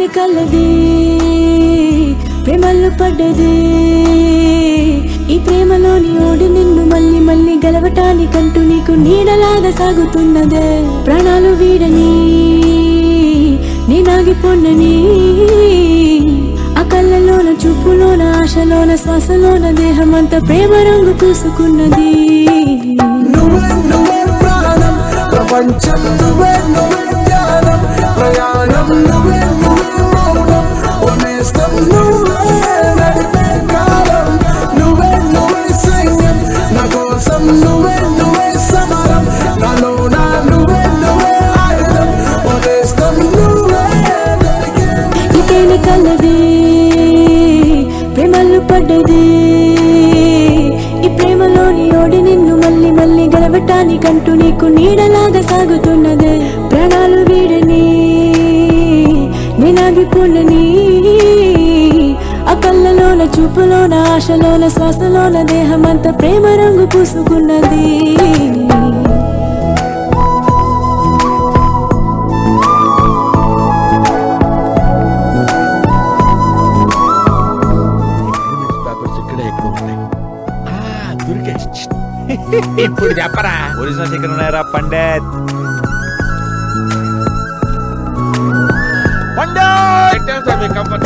ఇతని కలది ప్రేమల్లో పడ్డది ఈ ప్రేమలోని ఓడి నిన్ను మళ్ళీ మళ్ళీ గెలవటానికంటూ నీకు నీడలాగా సాగుతున్నదే ప్రాణాలు వీడని నేనాగిపోన్నని ఆ కళ్ళలోన చూపులోన ఆశలోన శ్వాసలోన దేహమంతా ప్రేమ రంగు పూసుకున్నది నువ్వే నువ్వే ప్రాణం ప్రపంచం నువ్వే నువ్వే ధ్యానం ప్రయాణం నువ్వే నువ్వే మౌనం ఒనేస్తం నువ్వే నడిపే కాలం నువ్వే నువ్వే సైన్యం నా కోసం నువ్వే నువ్వే సమరం నాలో నా నువ్వే నువ్వే ఆయుధం ఒనేస్తం నువ్వే నడిగే ఇతేని కలది ప్రేమలు పడ్డది ఈ ప్రేమలోని ఓడి నిన్ను మళ్ళీ మళ్ళీ గెలవటానికంటూ నీకు నీడలాగా సాగుతున్నదే ప్రాణాలు వీడని నేనాగిపోనని ఆ కళ్ళలోన చూపులోన ఆశలోన శ్వాసలోన దేహమంతా ప్రేమ రంగు పూసుకున్నది అగ్రిమెంట్స్ పేపర్స్ ఇక్కడే ఎక్కడ ఉన్నాయి ఆ, దొరికాయి ఇప్పుడు చెప్పరా ఒరిజినల్ చికెన్ ఉన్నాయరా పండిత్ పెట్టాం సార్ మీ కంఫర్ట్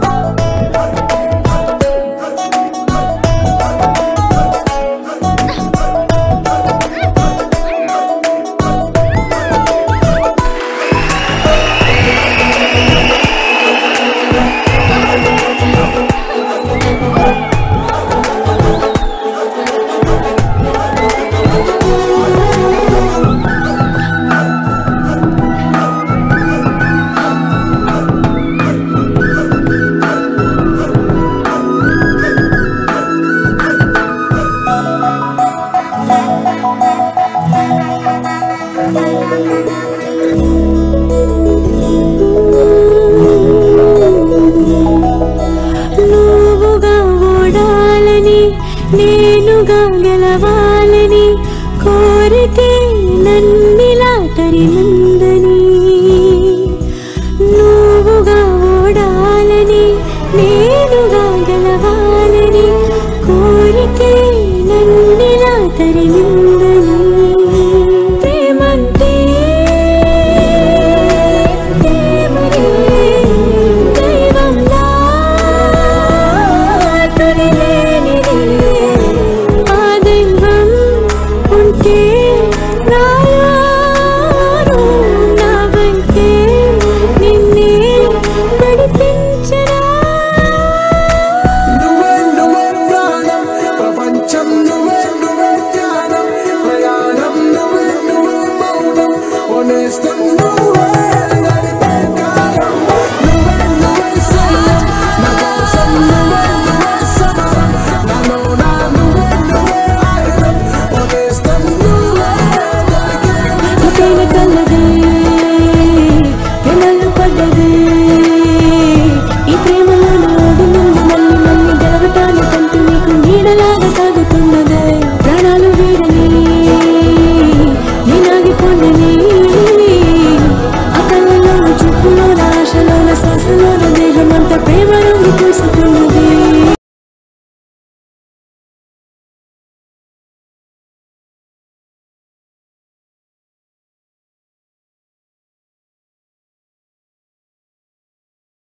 నువ్వుగా ఓడాలని నేనుగా గెలవాలని కోరితే నన్నిలా తరిమందని నువ్వుగా ఓడాలని నేనుగా గెలవాలని కోరితే నన్నిలా తరిమందని